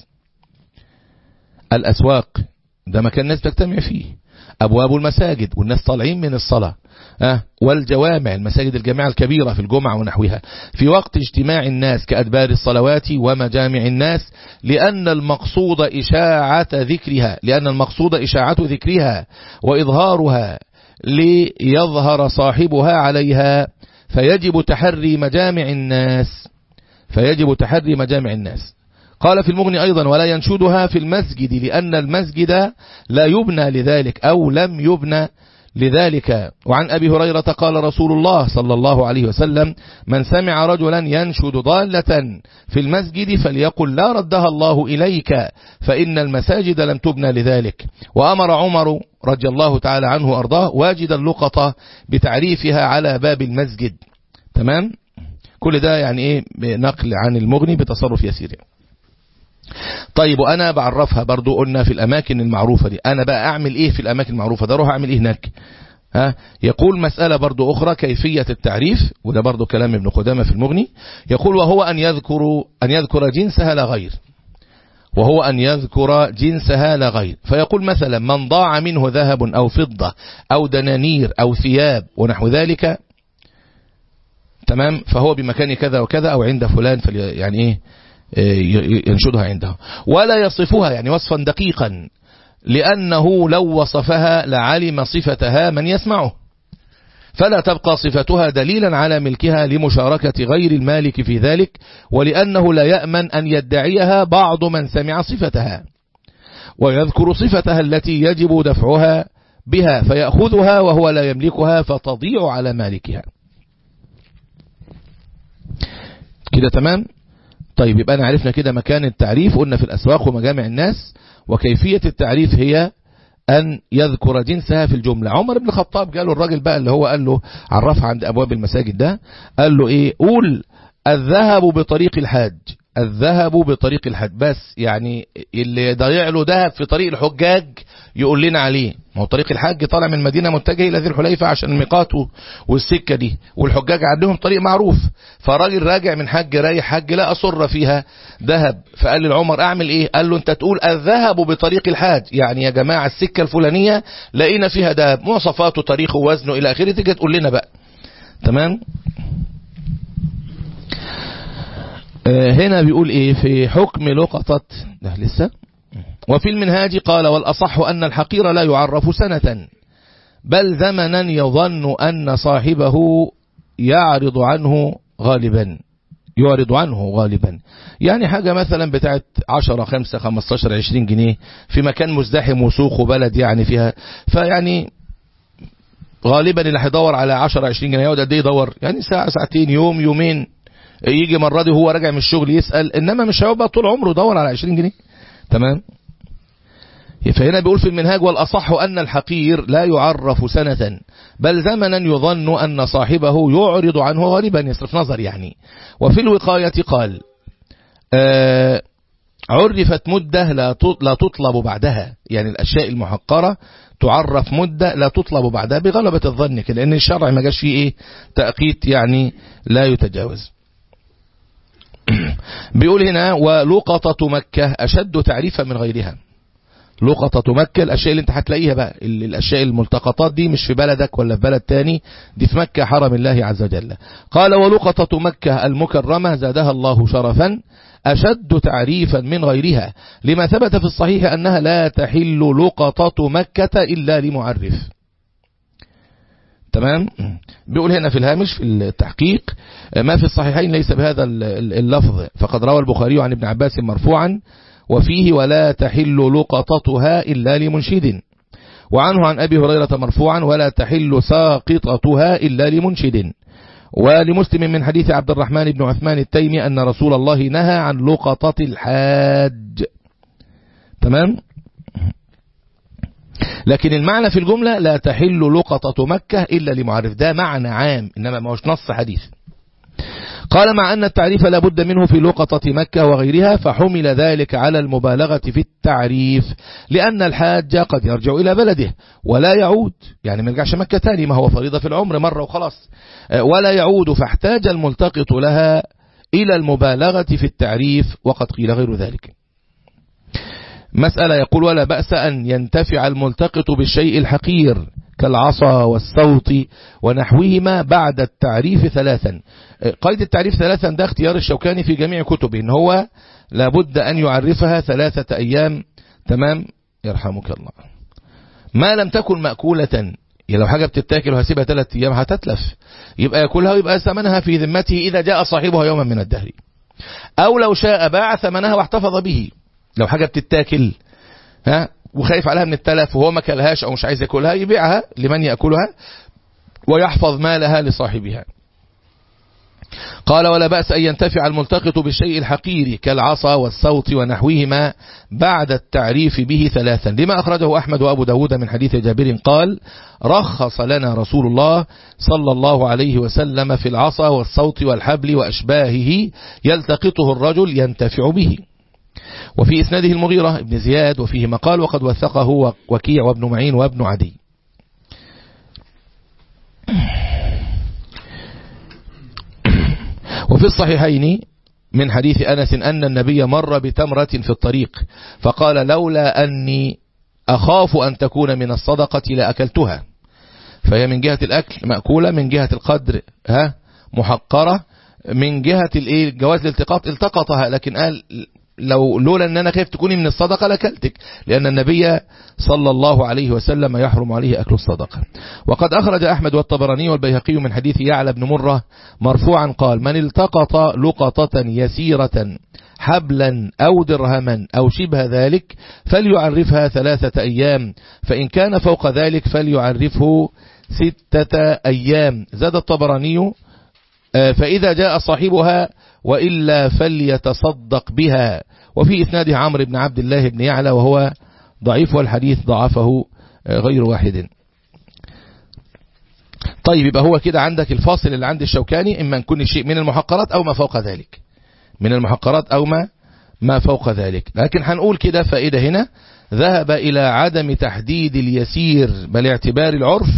Speaker 1: الأسواق ده مكان الناس تجتمع فيه أبواب المساجد والناس طالعين من الصلاة أه والجوامع المساجد الجامعة الكبيرة في الجمعة ونحوها في وقت اجتماع الناس كأدبار الصلوات ومجامع الناس لأن المقصود إشاعة ذكرها لأن المقصود إشاعة ذكرها وإظهارها ليظهر صاحبها عليها فيجب تحري مجامع الناس فيجب تحري مجامع الناس قال في المغني أيضا ولا ينشدها في المسجد لأن المسجد لا يبنى لذلك أو لم يبنى لذلك وعن أبي هريرة قال رسول الله صلى الله عليه وسلم من سمع رجلا ينشد ضالة في المسجد فليقل لا ردها الله إليك فإن المساجد لم تبنى لذلك وأمر عمر رضي الله تعالى عنه وأرضاه واجد اللقطة بتعريفها على باب المسجد تمام كل ده يعني ايه نقل عن المغني بتصرف يسير طيب وانا بعرفها برضو قلنا في الاماكن المعروفة دي انا بقى اعمل ايه في الاماكن المعروفة ده اروح اعمل ايه هناك ها يقول مسألة برضو أخرى كيفية التعريف وده برضو كلام ابن قدامة في المغني يقول وهو أن يذكر أن يذكر جنسها لا غير وهو أن يذكر جنسها لا غير فيقول مثلا من ضاع منه ذهب أو فضة أو دنانير أو ثياب ونحو ذلك تمام فهو بمكان كذا وكذا أو عند فلان فلي يعني إيه ينشدها عنده ولا يصفها يعني وصفا دقيقا لأنه لو وصفها لعلم صفتها من يسمعه فلا تبقى صفتها دليلا على ملكها لمشاركة غير المالك في ذلك ولأنه لا يأمن أن يدعيها بعض من سمع صفتها ويذكر صفتها التي يجب دفعها بها فيأخذها وهو لا يملكها فتضيع على مالكها كده تمام طيب يبقى أنا عرفنا كده مكان التعريف قلنا في الأسواق ومجامع الناس وكيفية التعريف هي أن يذكر جنسها في الجملة عمر بن الخطاب قال له الراجل بقى اللي هو قال له عرفها عند أبواب المساجد ده قال له إيه قول الذهب بطريق الحاج الذهب بطريق الحج بس يعني اللي ضيع له ذهب في طريق الحجاج يقول لنا عليه ما هو طريق الحج طالع من المدينة متجه إلى ذي الحليفة عشان الميقات والسكة دي والحجاج عندهم طريق معروف فراجل راجع من حج رايح حج لا أصر فيها ذهب فقال للعمر أعمل إيه قال له أنت تقول الذهب بطريق الحاج يعني يا جماعة السكة الفلانية لقينا فيها ذهب مواصفاته تاريخه وزنه إلى آخره تيجي تقول لنا بقى تمام هنا بيقول ايه في حكم لقطة ده لسه وفي المنهاج قال والأصح أن الحقير لا يعرف سنة بل زمنا يظن أن صاحبه يعرض عنه غالبا يعرض عنه غالبا يعني حاجة مثلا بتاعت 10 5 15 20 جنيه في مكان مزدحم وسوق وبلد يعني فيها فيعني غالبا اللي هيدور على 10 20 جنيه يقعد قد ايه يدور يعني ساعة ساعتين يوم يومين يجي مرة دي وهو راجع من الشغل يسأل إنما مش هيبقى طول عمره يدور على 20 جنيه تمام فهنا بيقول في المنهاج والأصح أن الحقير لا يعرف سنة بل زمنا يظن أن صاحبه يعرض عنه غالبا يصرف نظر يعني وفي الوقاية قال آه عرفت مدة لا تطلب بعدها يعني الأشياء المحقرة تعرف مدة لا تطلب بعدها بغلبة الظن كده لأن الشرع ما جاش فيه إيه تأقيت يعني لا يتجاوز بيقول هنا ولقطة مكة أشد تعريفا من غيرها لقطة مكة الأشياء اللي انت هتلاقيها بقى الأشياء الملتقطات دي مش في بلدك ولا في بلد تاني دي في مكة حرم الله عز وجل قال ولقطة مكة المكرمة زادها الله شرفا أشد تعريفا من غيرها لما ثبت في الصحيح أنها لا تحل لقطة مكة إلا لمعرف تمام بيقول هنا في الهامش في التحقيق ما في الصحيحين ليس بهذا اللفظ فقد روى البخاري عن ابن عباس مرفوعا وفيه ولا تحل لقطتها إلا لمنشد وعنه عن أبي هريرة مرفوعا ولا تحل ساقطتها إلا لمنشد ولمسلم من حديث عبد الرحمن بن عثمان التيمي أن رسول الله نهى عن لقطة الحاج تمام لكن المعنى في الجملة لا تحل لقطة مكة إلا لمعرف ده معنى عام إنما ما هوش نص حديث قال مع أن التعريف لابد منه في لقطة مكة وغيرها فحمل ذلك على المبالغة في التعريف لأن الحاج قد يرجع إلى بلده ولا يعود يعني ما يرجعش مكة تاني ما هو فريضة في العمر مرة وخلاص ولا يعود فاحتاج الملتقط لها إلى المبالغة في التعريف وقد قيل غير ذلك مسألة يقول ولا بأس أن ينتفع الملتقط بالشيء الحقير كالعصا والصوت ونحوهما بعد التعريف ثلاثا قيد التعريف ثلاثا ده اختيار الشوكاني في جميع كتبه ان هو لابد أن يعرفها ثلاثة أيام تمام يرحمك الله ما لم تكن مأكولة يعني لو حاجة بتتاكل وهسيبها ثلاثة أيام هتتلف يبقى يأكلها ويبقى ثمنها في ذمته إذا جاء صاحبها يوما من الدهر أو لو شاء باع ثمنها واحتفظ به لو حاجة بتتاكل ها وخايف عليها من التلف وهو ما كلهاش او مش عايز ياكلها يبيعها لمن ياكلها ويحفظ مالها لصاحبها قال ولا بأس أن ينتفع الملتقط بالشيء الحقير كالعصا والصوت ونحوهما بعد التعريف به ثلاثا لما أخرجه أحمد وأبو داود من حديث جابر قال رخص لنا رسول الله صلى الله عليه وسلم في العصا والصوت والحبل وأشباهه يلتقطه الرجل ينتفع به وفي إسناده المغيرة ابن زياد وفيه مقال وقد وثقه وكيع وابن معين وابن عدي وفي الصحيحين من حديث أنس أن النبي مر بتمرة في الطريق فقال لولا أني أخاف أن تكون من الصدقة لأكلتها فهي من جهة الأكل مأكولة من جهة القدر ها محقرة من جهة الجواز الالتقاط التقطها لكن قال لو لولا ان انا خايف تكوني من الصدقة لكلتك لان النبي صلى الله عليه وسلم يحرم عليه اكل الصدقة وقد اخرج احمد والطبراني والبيهقي من حديث يعلى بن مرة مرفوعا قال من التقط لقطة يسيرة حبلا او درهما او شبه ذلك فليعرفها ثلاثة ايام فان كان فوق ذلك فليعرفه ستة ايام زاد الطبراني فإذا جاء صاحبها وإلا فليتصدق بها وفي إسناد عمرو بن عبد الله بن يعلى وهو ضعيف والحديث ضعفه غير واحد طيب يبقى هو كده عندك الفاصل اللي عند الشوكاني إما نكون شيء من المحقرات أو ما فوق ذلك من المحقرات أو ما ما فوق ذلك لكن هنقول كده فائدة هنا ذهب إلى عدم تحديد اليسير بل اعتبار العرف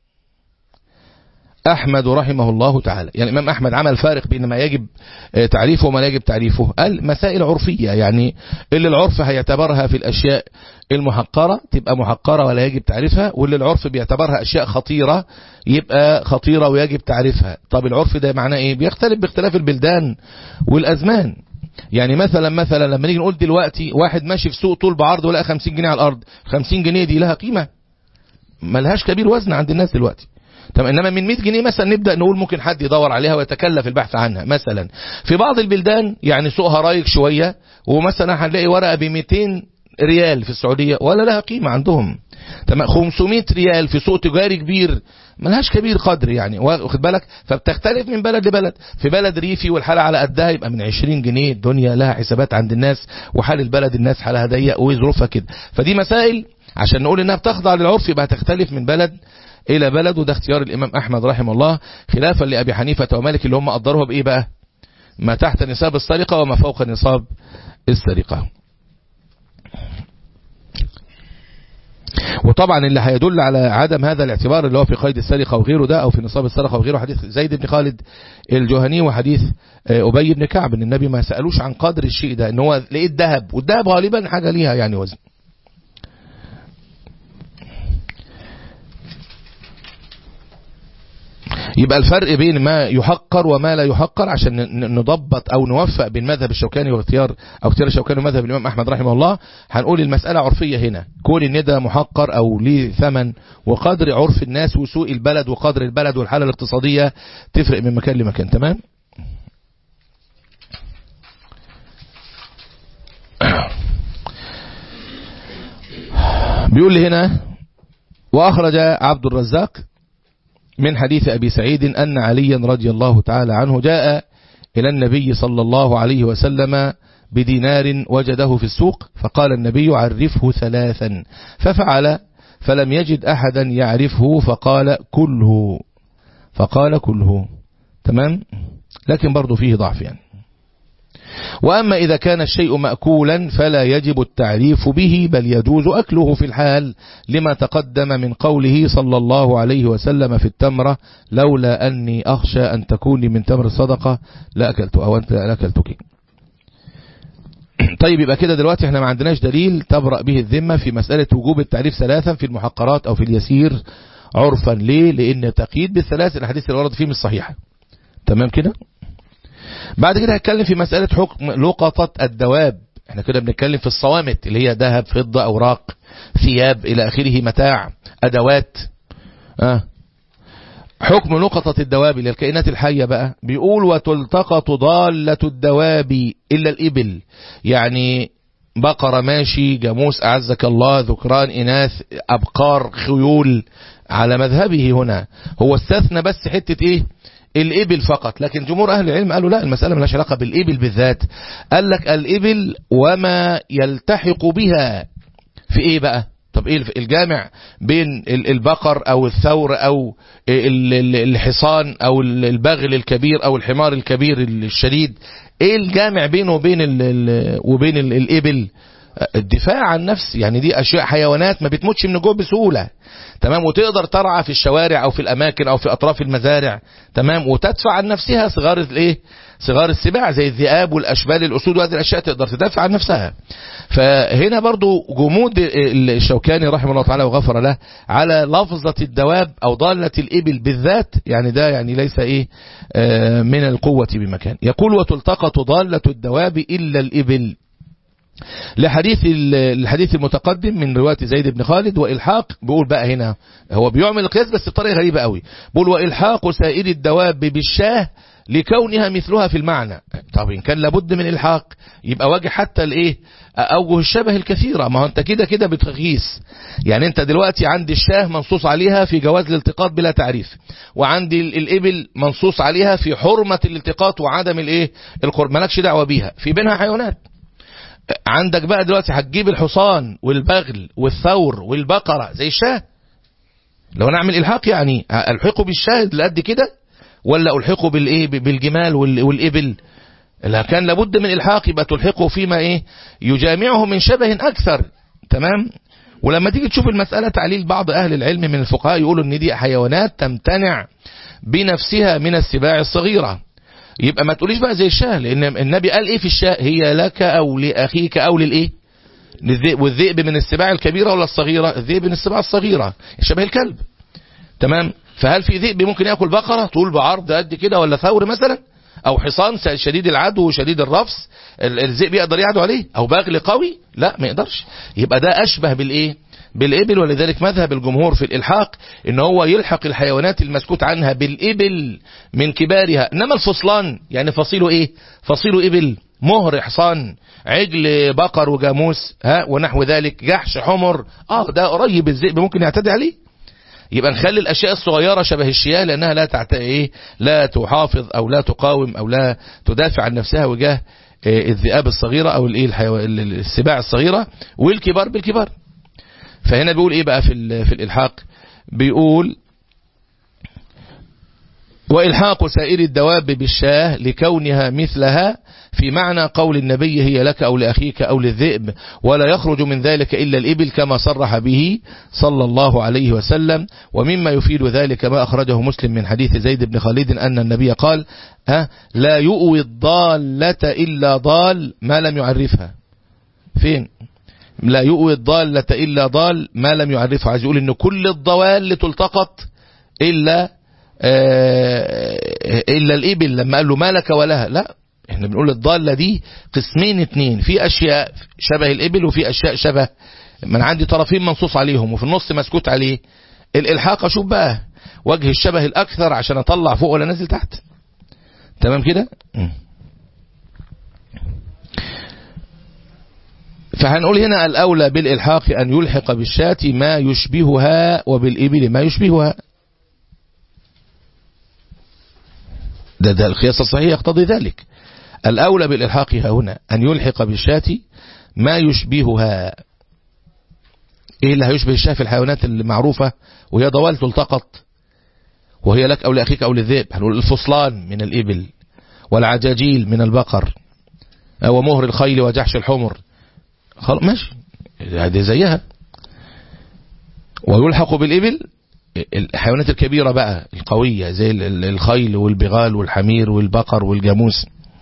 Speaker 1: أحمد رحمه الله تعالى يعني الإمام أحمد عمل فارق بين ما يجب تعريفه وما لا يجب تعريفه قال مسائل عرفية يعني اللي العرف هيعتبرها في الأشياء المحقرة تبقى محقرة ولا يجب تعريفها واللي العرف بيعتبرها أشياء خطيرة يبقى خطيرة ويجب تعريفها طب العرف ده معناه إيه بيختلف باختلاف البلدان والأزمان يعني مثلا مثلا لما نيجي نقول دلوقتي واحد ماشي في سوق طول بعرض ولقى 50 جنيه على الأرض 50 جنيه دي لها قيمة ملهاش كبير وزن عند الناس دلوقتي طب انما من 100 جنيه مثلا نبدا نقول ممكن حد يدور عليها ويتكلف البحث عنها مثلا في بعض البلدان يعني سوقها رايق شويه ومثلا هنلاقي ورقه ب 200 ريال في السعوديه ولا لها قيمه عندهم تمام 500 ريال في سوق تجاري كبير ملهاش كبير قدر يعني واخد بالك فبتختلف من بلد لبلد في بلد ريفي والحالة على قدها يبقى من 20 جنيه الدنيا لها حسابات عند الناس وحال البلد الناس حالها ضيق وظروفها كده فدي مسائل عشان نقول انها بتخضع للعرف يبقى تختلف من بلد الى بلد وده اختيار الامام احمد رحمه الله خلافا لابي حنيفه ومالك اللي هم قدروها بايه بقى ما تحت نصاب السرقه وما فوق نصاب السرقه وطبعا اللي هيدل على عدم هذا الاعتبار اللي هو في قيد السرقة وغيره ده أو في نصاب السرقة وغيره حديث زيد بن خالد الجهني وحديث أبي بن كعب ان النبي ما سألوش عن قدر الشيء ده ان هو لقيت ذهب والذهب غالبا حاجة ليها يعني وزن يبقى الفرق بين ما يحقر وما لا يحقر عشان نضبط او نوفق بين مذهب الشوكاني واختيار او اختيار الشوكاني ومذهب الامام احمد رحمه الله هنقول المسألة عرفية هنا كون ان ده محقر او ليه ثمن وقدر عرف الناس وسوء البلد وقدر البلد والحالة الاقتصادية تفرق من مكان لمكان تمام بيقول لي هنا واخرج عبد الرزاق من حديث أبي سعيد أن عليا رضي الله تعالى عنه جاء إلى النبي صلى الله عليه وسلم بدينار وجده في السوق فقال النبي عرفه ثلاثا ففعل فلم يجد أحدا يعرفه فقال كله فقال كله تمام لكن برضو فيه ضعف يعني وأما إذا كان الشيء مأكولا فلا يجب التعريف به بل يجوز أكله في الحال لما تقدم من قوله صلى الله عليه وسلم في التمرة لولا أني أخشى أن تكوني من تمر الصدقة لأكلت أو أنت لأكلتك طيب يبقى كده دلوقتي احنا ما عندناش دليل تبرأ به الذمة في مسألة وجوب التعريف ثلاثا في المحقرات أو في اليسير عرفا ليه لأن تقييد بالثلاث الحديث اللي ورد فيه مش صحيحة تمام كده بعد كده هتكلم في مسألة حكم لقطة الدواب احنا كده بنتكلم في الصوامت اللي هي ذهب فضة اوراق ثياب الى اخره متاع ادوات اه حكم لقطة الدواب اللي الكائنات الحية بقى بيقول وتلتقط ضالة الدواب إلا الإبل يعني بقرة ماشي جاموس أعزك الله ذكران إناث أبقار خيول على مذهبه هنا هو استثنى بس حتة إيه الإبل فقط لكن جمهور أهل العلم قالوا لا المسألة ملهاش علاقة بالإبل بالذات قال لك الإبل وما يلتحق بها في إيه بقى طب ايه الجامع بين البقر او الثور او الحصان او البغل الكبير او الحمار الكبير الشديد ايه الجامع بينه وبين ال وبين ال الابل الدفاع عن النفس يعني دي اشياء حيوانات ما بتموتش من جوه بسهوله تمام وتقدر ترعى في الشوارع او في الاماكن او في اطراف المزارع تمام وتدفع عن نفسها صغار الايه صغار السباع زي الذئاب والاشبال الاسود وهذه الاشياء تقدر تدافع عن نفسها فهنا برضو جمود الشوكاني رحمه الله تعالى وغفر له على لفظة الدواب او ضالة الابل بالذات يعني ده يعني ليس ايه من القوة بمكان يقول وتلتقط ضالة الدواب الا الابل لحديث الحديث المتقدم من رواية زيد بن خالد وإلحاق بيقول بقى هنا هو بيعمل القياس بس بطريقة غريبة قوي بيقول وإلحاق سائر الدواب بالشاه لكونها مثلها في المعنى طب إن كان لابد من إلحاق يبقى واجه حتى الإيه أوجه الشبه الكثيرة ما هو أنت كده كده بتغيث يعني أنت دلوقتي عندي الشاه منصوص عليها في جواز الالتقاط بلا تعريف وعندي الإبل منصوص عليها في حرمة الالتقاط وعدم الإيه القرب مالكش دعوة بيها في بينها حيوانات عندك بقى دلوقتي هتجيب الحصان والبغل والثور والبقرة زي الشاه لو نعمل إلحاق يعني ألحقه بالشاه اللي قد كده ولا ألحقه بالإيه بالجمال والإبل لا كان لابد من إلحاق يبقى تلحقه فيما إيه يجامعه من شبه أكثر تمام ولما تيجي تشوف المسألة تعليل بعض أهل العلم من الفقهاء يقولوا إن دي حيوانات تمتنع بنفسها من السباع الصغيرة يبقى ما تقوليش بقى زي الشاه لان النبي قال ايه في الشاه هي لك او لاخيك او للايه للذئب والذئب من السباع الكبيره ولا الصغيره الذئب من السباع الصغيره شبه الكلب تمام فهل في ذئب ممكن ياكل بقره طول بعرض قد كده ولا ثور مثلا او حصان شديد العدو وشديد الرفس الذئب يقدر يعدو عليه او بغل قوي لا ما يقدرش يبقى ده اشبه بالايه بالإبل ولذلك مذهب الجمهور في الإلحاق إن هو يلحق الحيوانات المسكوت عنها بالإبل من كبارها إنما الفصلان يعني فصيله إيه فصيله إبل مهر حصان عجل بقر وجاموس ها ونحو ذلك جحش حمر اه ده قريب الذئب ممكن يعتدي عليه يبقى نخلي الاشياء الصغيره شبه الشياه لانها لا تعت... ايه لا تحافظ او لا تقاوم او لا تدافع عن نفسها وجاه الذئاب الصغيره او الايه الحيو... السباع الصغيره والكبار بالكبار فهنا بيقول ايه بقى في في الالحاق بيقول وإلحاق سائر الدواب بالشاه لكونها مثلها في معنى قول النبي هي لك أو لأخيك أو للذئب ولا يخرج من ذلك إلا الإبل كما صرح به صلى الله عليه وسلم ومما يفيد ذلك ما أخرجه مسلم من حديث زيد بن خالد أن النبي قال ها لا يؤوي الضالة إلا ضال ما لم يعرفها فين لا يؤوي الضالة إلا ضال ما لم يعرفها عايز يقول إن كل الضوال تلتقط إلا إلا الإبل لما قال له ما لك ولها لا احنا بنقول الضالة دي قسمين اتنين في أشياء شبه الإبل وفي أشياء شبه من عندي طرفين منصوص عليهم وفي النص مسكوت عليه الإلحاق أشوف بقى وجه الشبه الأكثر عشان أطلع فوق ولا نازل تحت تمام كده فهنقول هنا الأولى بالإلحاق أن يلحق بالشاة ما يشبهها وبالإبل ما يشبهها ده, ده القياس الصحيح يقتضي ذلك الأولى بالإلحاق هنا أن يلحق بالشاة ما يشبهها إيه اللي هيشبه الشاة في الحيوانات المعروفة وهي ضوال تلتقط وهي لك أو لأخيك أو للذئب هنقول الفصلان من الإبل والعجاجيل من البقر أو مهر الخيل وجحش الحمر خلاص ماشي هذه زيها ويلحق بالإبل الحيوانات الكبيرة بقى القوية زي الخيل والبغال والحمير والبقر والجاموس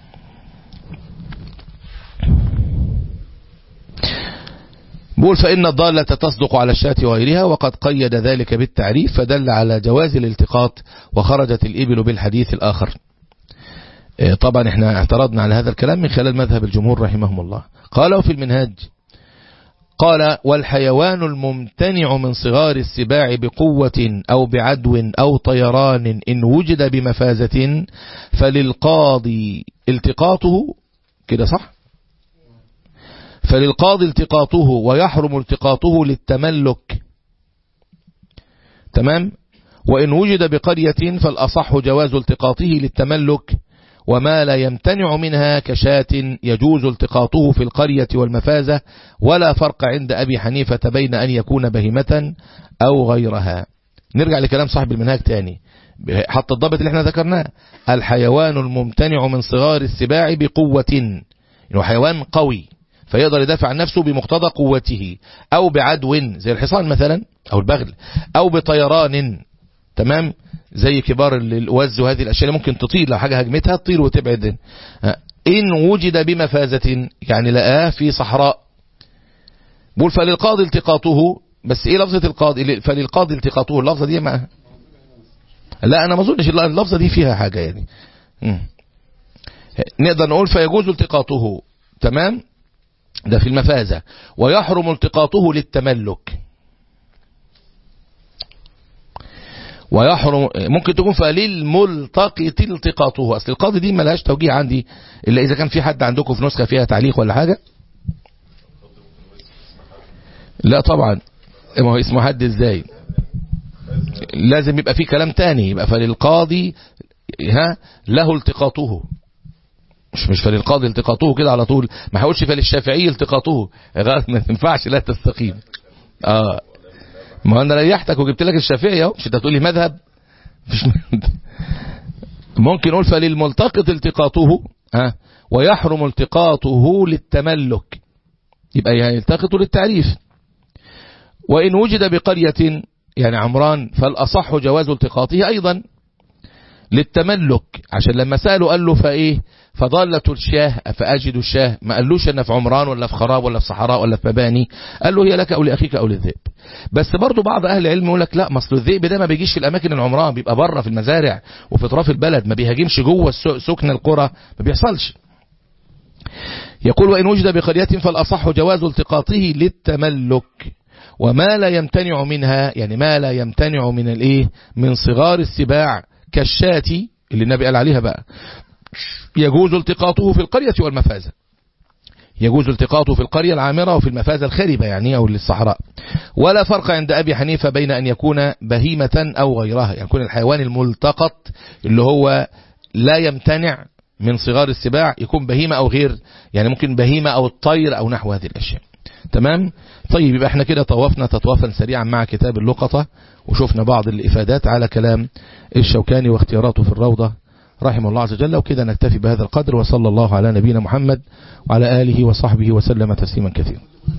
Speaker 1: بقول فإن الضالة تصدق على الشاة وغيرها وقد قيد ذلك بالتعريف فدل على جواز الالتقاط وخرجت الإبل بالحديث الآخر طبعا احنا اعترضنا على هذا الكلام من خلال مذهب الجمهور رحمهم الله قالوا في المنهاج قال والحيوان الممتنع من صغار السباع بقوة أو بعدو أو طيران إن وجد بمفازة فللقاضي التقاطه كده صح فللقاضي التقاطه ويحرم التقاطه للتملك تمام وإن وجد بقرية فالأصح جواز التقاطه للتملك وما لا يمتنع منها كشاة يجوز التقاطه في القرية والمفازة ولا فرق عند أبي حنيفة بين أن يكون بهمة أو غيرها نرجع لكلام صاحب المنهاج تاني حط الضبط اللي احنا ذكرناه الحيوان الممتنع من صغار السباع بقوة انه حيوان قوي فيقدر يدافع عن نفسه بمقتضى قوته أو بعدو زي الحصان مثلا أو البغل أو بطيران تمام زي كبار الوز وهذه الأشياء اللي ممكن تطير لو حاجة هجمتها تطير وتبعد إن وجد بمفازة يعني لقاه في صحراء بقول فللقاضي التقاطه بس ايه لفظة القاضي فللقاضي التقاطه اللفظة دي ما لا انا ما اظنش اللفظة دي فيها حاجة يعني م. نقدر نقول فيجوز التقاطه تمام ده في المفازة ويحرم التقاطه للتملك ويحرم ممكن تكون فللملتقط التقاطه اصل القاضي دي ملهاش توجيه عندي الا اذا كان في حد عندكم في نسخه فيها تعليق ولا حاجه لا طبعا ما هو اسمه حد ازاي لازم يبقى في كلام تاني يبقى فللقاضي ها له التقاطه مش مش فللقاضي التقاطه كده على طول ما حاولش فللشافعي التقاطه ما تنفعش لا تستقيم اه ما انا ريحتك وجبت لك الشافعي اهو مش انت هتقول لي مذهب مش ممكن اقول فللملتقط التقاطه ها ويحرم التقاطه للتملك يبقى يلتقط للتعريف وإن وجد بقرية يعني عمران فالأصح جواز التقاطه أيضا للتملك عشان لما سألوا قال له فإيه فضالة الشاه فأجد الشاه ما قالوش أن في عمران ولا في خراب ولا في صحراء ولا في مباني قال له هي لك أو لأخيك أو للذئب بس برضو بعض أهل العلم يقول لك لا مصل الذئب ده ما بيجيش في الأماكن العمران بيبقى بره في المزارع وفي اطراف البلد ما بيهاجمش جوه سكن القرى ما بيحصلش يقول وإن وجد بقرية فالأصح جواز التقاطه للتملك وما لا يمتنع منها يعني ما لا يمتنع من الايه من صغار السباع كالشاة اللي النبي قال عليها بقى يجوز التقاطه في القرية والمفازة يجوز التقاطه في القرية العامرة وفي المفازة الخربة يعني أو للصحراء ولا فرق عند أبي حنيفة بين أن يكون بهيمة أو غيرها يعني يكون الحيوان الملتقط اللي هو لا يمتنع من صغار السباع يكون بهيمة أو غير يعني ممكن بهيمة أو الطير أو نحو هذه الأشياء تمام طيب يبقى احنا كده طوفنا تطوافا سريعا مع كتاب اللقطة وشفنا بعض الإفادات على كلام الشوكاني واختياراته في الروضة رحمه الله عز وجل وكده نكتفي بهذا القدر وصلى الله على نبينا محمد وعلى آله وصحبه وسلم تسليما كثيرا